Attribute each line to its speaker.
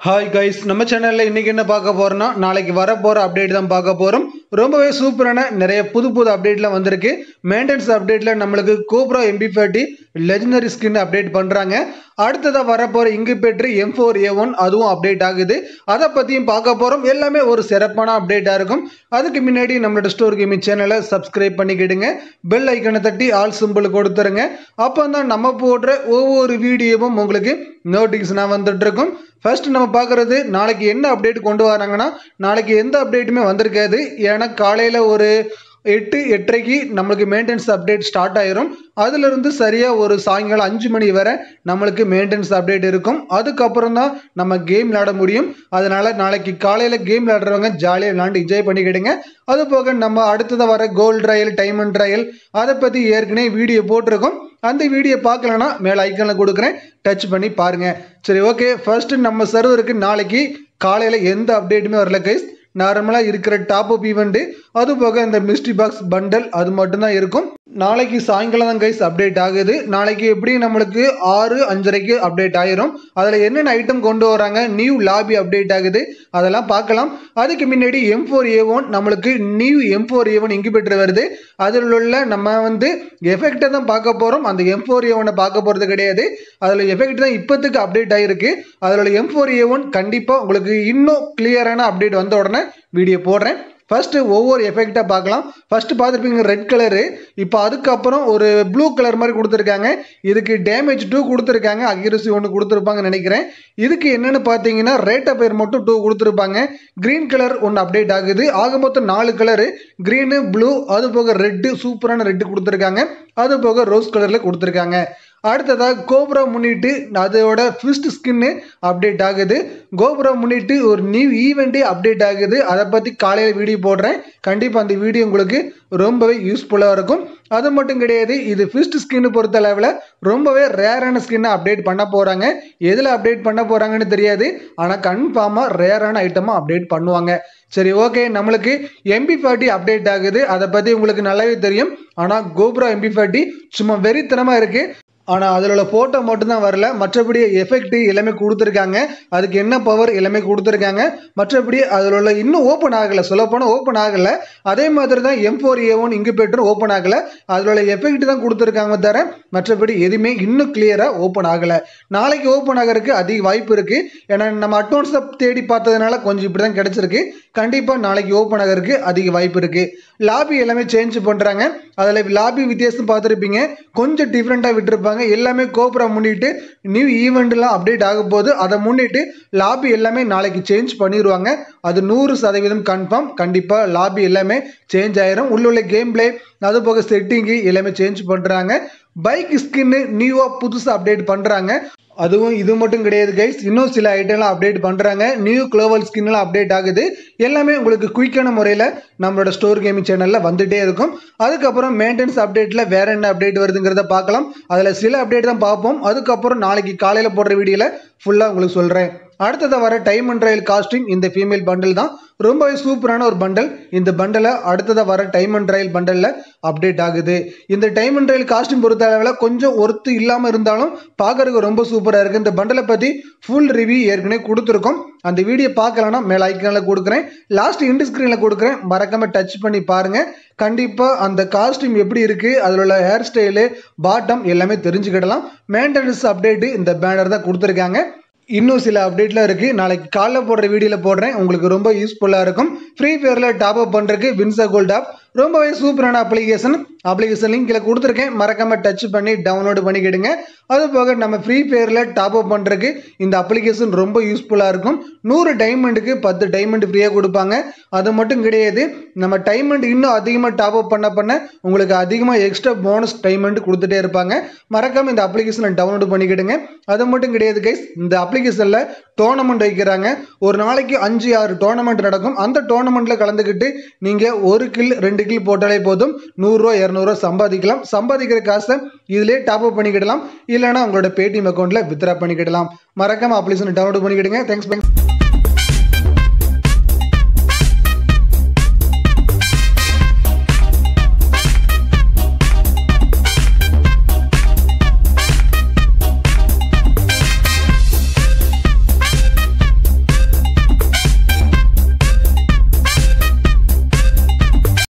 Speaker 1: hi guys நம்ம சேனலில் இன்றைக்கி என்ன பார்க்க போகிறோம்னா நாளைக்கு வர போகிற அப்டேட் தான் பார்க்க போகிறோம் ரொம்பவே சூப்பரான நிறைய புது புது அப்டேட்லாம் வந்திருக்கு மெயின்டெனன்ஸ் அப்டேட்டில் நம்மளுக்கு cobra MP forty legendary skin update பண்ணுறாங்க அடுத்ததாக வரப்போகிற இங்கு பெற்று எம் ஃபோர் ஏ ஒன் அதுவும் அப்டேட் ஆகுது அதை பற்றியும் பார்க்க போகிறோம் எல்லாமே ஒரு சிறப்பான அப்டேட்டாக இருக்கும் அதுக்கு முன்னாடி நம்மளோட ஸ்டோர் கேமிங் சேனலை சப்ஸ்கிரைப் பண்ணிக்கிடுங்க பெல் ஐக்கனை தட்டி ஆல் சிம்பிள் கொடுத்துருங்க அப்போ தான் நம்ம போடுற ஒவ்வொரு வீடியோவும் உங்களுக்கு நோட்டிஃபிகேஷனாக வந்துட்டு இருக்கும் ஃபர்ஸ்ட் நம்ம பார்க்குறது நாளைக்கு என்ன அப்டேட் கொண்டு வராங்கன்னா நாளைக்கு எந்த அப்டேட்டுமே வந்திருக்காது ஏன்னா காலையில் ஒரு எட்டு எட்டரைக்கு நம்மளுக்கு மெயின்டெனன்ஸ் அப்டேட் ஸ்டார்ட் ஆயிரும் அதுலேருந்து சரியாக ஒரு சாயங்காலம் அஞ்சு மணி வரை நம்மளுக்கு மெயின்டெனன்ஸ் அப்டேட் இருக்கும் அதுக்கப்புறம் தான் நம்ம கேம் விளையாட முடியும் அதனால் நாளைக்கு காலையில் கேம் விளையாடுறவங்க ஜாலியாக விளையாண்டு என்ஜாய் பண்ணிக்கிடுங்க அது போக நம்ம அடுத்ததாக வர கோல்டு ட்ரையல் டைமண்ட் ட்ரையல் அதை பற்றி ஏற்கனவே வீடியோ போட்டிருக்கோம் அந்த வீடியோ பார்க்கலன்னா மேலே ஐக்கனில் கொடுக்குறேன் டச் பண்ணி பாருங்கள் சரி ஓகே ஃபர்ஸ்ட்டு நம்ம சர்வருக்கு நாளைக்கு காலையில் எந்த அப்டேட்டுமே வரல கைஸ் நார்மலாக இருக்கிற டாப் அப் ஈவெண்ட்டு அது போக இந்த மிஸ்ட்ரி பாக்ஸ் பண்டல் அது மட்டும்தான் இருக்கும் நாளைக்கு சாயங்காலம் தான் கைஸ் அப்டேட் ஆகுது நாளைக்கு எப்படி நம்மளுக்கு ஆறு அஞ்சரைக்கு அப்டேட் ஆயிரும் அதில் என்னென்ன ஐட்டம் கொண்டு வராங்க நியூ லாபி அப்டேட் ஆகுது அதெல்லாம் பார்க்கலாம் அதுக்கு முன்னாடி எம் ஃபோர் ஏ ஒன் நம்மளுக்கு new M four A one incubator வருது அதில் உள்ள நம்ம வந்து எஃபெக்டை தான் பார்க்க போகிறோம் அந்த எம் ஃபோர் ஏ ஒன்னை பார்க்க போகிறது கிடையாது அதில் எஃபெக்ட் தான் இப்போத்துக்கு அப்டேட் ஆகிருக்கு அதில் உள்ள எம் ஃபோர் ஏ ஒன் கண்டிப்பாக உங்களுக்கு இன்னும் கிளியரான அப்டேட் வந்த உடனே வீடியோ போடுறேன் ஃபஸ்ட்டு ஒவ்வொரு எஃபெக்டாக பார்க்கலாம் ஃபஸ்ட்டு பார்த்துருப்பீங்க ரெட் கலரு இப்போ அதுக்கப்புறம் ஒரு ப்ளூ கலர் மாதிரி கொடுத்துருக்காங்க இதுக்கு டேமேஜ் டூ கொடுத்துருக்காங்க அக்யூரசி ஒன்று கொடுத்துருப்பாங்கன்னு நினைக்கிறேன் இதுக்கு என்னென்னு பார்த்தீங்கன்னா ரேட் ஆஃப் ஃபயர் மட்டும் டூ கொடுத்துருப்பாங்க க்ரீன் கலர் ஒன்று அப்டேட் ஆகுது ஆக மொத்தம் நாலு கலரு க்ரீனு ப்ளூ அது போக ரெட்டு சூப்பரான ரெட்டு கொடுத்துருக்காங்க அது போக ரோஸ் கலரில் கொடுத்துருக்காங்க அடுத்ததாக கோபுரா முன்னிட்டு அதோட ஃபிஸ்ட் ஸ்கின்னு அப்டேட் ஆகுது கோபுரா முன்னிட்டு ஒரு நியூ ஈவெண்ட்டே அப்டேட் ஆகுது அதை பற்றி காலையில் வீடியோ போடுறேன் கண்டிப்பாக அந்த வீடியோ உங்களுக்கு ரொம்பவே யூஸ்ஃபுல்லாக இருக்கும் அது மட்டும் கிடையாது இது ஃபிஸ்ட் ஸ்கின்னு பொறுத்த அளவில் ரொம்பவே ரேரான ஸ்கின்னை அப்டேட் பண்ண போகிறாங்க எதில் அப்டேட் பண்ண போகிறாங்கன்னு தெரியாது ஆனால் கன்ஃபார்மாக ரேரான ஐட்டமாக அப்டேட் பண்ணுவாங்க சரி ஓகே நம்மளுக்கு எம்பி ஃபார்ட்டி அப்டேட் ஆகுது அதை பற்றி உங்களுக்கு நல்லாவே தெரியும் ஆனால் கோப்ரா எம்பி ஃபார்ட்டி சும்மா வெறித்தனமாக இருக்குது ஆனால் அதில் உள்ள ஃபோட்டோ மட்டும்தான் வரல மற்றபடி எஃபெக்ட் எல்லாமே கொடுத்துருக்காங்க அதுக்கு என்ன பவர் எல்லாமே கொடுத்துருக்காங்க மற்றபடி அதில் உள்ள இன்னும் ஓப்பன் ஆகலை சொல்லப்போனால் ஓப்பன் ஆகலை அதே மாதிரி தான் M four A one incubator open ஆகலை அதில் உள்ள எஃபெக்ட் தான் கொடுத்துருக்காங்க தர மற்றபடி எதுவுமே இன்னும் கிளியராக ஓப்பன் ஆகலை நாளைக்கு ஓப்பன் ஆகிறதுக்கு அதிக வாய்ப்பு இருக்குது ஏன்னா நம்ம அட்வான்ஸை தேடி பார்த்ததுனால கொஞ்சம் இப்படி தான் கிடச்சிருக்கு கண்டிப்பாக நாளைக்கு ஓப்பன் ஆகிறதுக்கு அதிக வாய்ப்பு இருக்குது லாபி எல்லாமே சேஞ்ச் பண்ணுறாங்க அதில் லாபி வித்தியாசம் பார்த்துருப்பீங்க கொஞ்சம் டிஃப்ரெண்ட்டாக விட்டுருப்பாங்க எல்லாமே கோப்ரா முன்னிட்டு நியூ ஈவெண்ட்லாம் அப்டேட் ஆக போது அதை முன்னிட்டு லாபி எல்லாமே நாளைக்கு சேஞ்ச் பண்ணிடுவாங்க அது நூறு சதவீதம் கன்ஃபார்ம் கண்டிப்பாக லாபி எல்லாமே சேஞ்ச் ஆயிரும் உள்ள உள்ள கேம் பிளே அது போக செட்டிங்கு எல்லாமே சேஞ்ச் பண்ணுறாங்க பைக் ஸ்கின்னு நியூவாக புதுசாக அப்டேட் பண்ணுறாங்க அதுவும் இது மட்டும் கிடையாது கைஸ் இன்னும் சில ஐட்டம்லாம் அப்டேட் பண்ணுறாங்க நியூ குளோவல் ஸ்கின்லாம் அப்டேட் ஆகுது எல்லாமே உங்களுக்கு குயிக்கான முறையில் நம்மளோட ஸ்டோர் கேமிங் சேனலில் வந்துகிட்டே இருக்கும் அதுக்கப்புறம் மெயின்டெனன்ஸ் அப்டேட்டில் வேற என்ன அப்டேட் வருதுங்கிறத பார்க்கலாம் அதில் சில அப்டேட் தான் பார்ப்போம் அதுக்கப்புறம் நாளைக்கு காலையில் போடுற வீடியோவில் ஃபுல்லாக உங்களுக்கு சொல்கிறேன் அடுத்ததாக வர டைம் அண்ட் ட்ரையல் காஸ்டிங் இந்த ஃபீமேல் பண்டில் தான் ரொம்பவே சூப்பரான ஒரு பண்டல் இந்த பண்டலை அடுத்ததாக வர டைம் அண்ட் ட்ரையல் பண்டலில் அப்டேட் ஆகுது இந்த டைம் அண்ட் ட்ரையல் காஸ்டியூம் பொறுத்த அளவில் கொஞ்சம் ஒர்த்து இல்லாமல் இருந்தாலும் பார்க்கறதுக்கு ரொம்ப சூப்பராக இருக்குது இந்த பண்டலை பற்றி ஃபுல் ரிவ்யூ ஏற்கனவே கொடுத்துருக்கோம் அந்த வீடியோ பார்க்கலன்னா மேலே ஐக்கனில் கொடுக்குறேன் லாஸ்ட் இண்டு ஸ்க்ரீனில் கொடுக்குறேன் மறக்காமல் டச் பண்ணி பாருங்கள் கண்டிப்பாக அந்த காஸ்டியூம் எப்படி இருக்குது அதில் உள்ள ஹேர் ஸ்டைலு பாட்டம் எல்லாமே தெரிஞ்சுக்கிடலாம் மெயின்டெனன்ஸ் அப்டேட்டு இந்த பேனர் தான் கொடுத்துருக்காங்க இன்னும் சில அப்டேட்லாம் இருக்குது நாளைக்கு காலைல போடுற வீடியோவில் போடுறேன் உங்களுக்கு ரொம்ப யூஸ்ஃபுல்லாக இருக்கும் ஃப்ரீ ஃபயரில் டாப் அப் பண்ணுறதுக்கு வின்சா கோல்ட் ஆப் ரொம்பவே சூப்பரான அப்ளிகேஷன் அப்ளிகேஷன் லிங்க் இதில் கொடுத்துருக்கேன் மறக்காமல் டச் பண்ணி டவுன்லோடு பண்ணிக்கிடுங்க அது போக நம்ம ஃப்ரீ ஃபயரில் டாப் அப் பண்ணுறதுக்கு இந்த அப்ளிகேஷன் ரொம்ப யூஸ்ஃபுல்லாக இருக்கும் நூறு டைமண்டுக்கு பத்து டைமண்ட் ஃப்ரீயாக கொடுப்பாங்க அது மட்டும் கிடையாது நம்ம டைமண்ட் இன்னும் அதிகமாக டாப் அப் பண்ண பண்ண உங்களுக்கு அதிகமாக எக்ஸ்ட்ரா போனஸ் டைமண்ட் கொடுத்துட்டே இருப்பாங்க மறக்காமல் இந்த அப்ளிகேஷனை டவுன்லோடு பண்ணிக்கிடுங்க அது மட்டும் கிடையாது கைஸ் இந்த அப்ளிகேஷனில் டோர்னமெண்ட் வைக்கிறாங்க ஒரு நாளைக்கு அஞ்சு ஆறு டோர்னமெண்ட் நடக்கும் அந்த டோர்னமெண்ட்டில் கலந்துக்கிட்டு நீங்கள் ஒரு கில் ரெண்டு கில் போட்டாலே போதும் நூறுரூவா இரநூறுவா சம்பாதிக்கலாம் சம்பாதிக்கிற காசை இதிலே டாப் அப் பண்ணிக்கிடலாம் இல்லைனா உங்களோட பேடிஎம் அக்கௌண்ட்டில் வித்ரா பண்ணிக்கிடலாம் மறக்காமல் அப்ளிகேஷனை டவுன்லோட் பண்ணிக்கிடுங்க தேங்க்ஸ்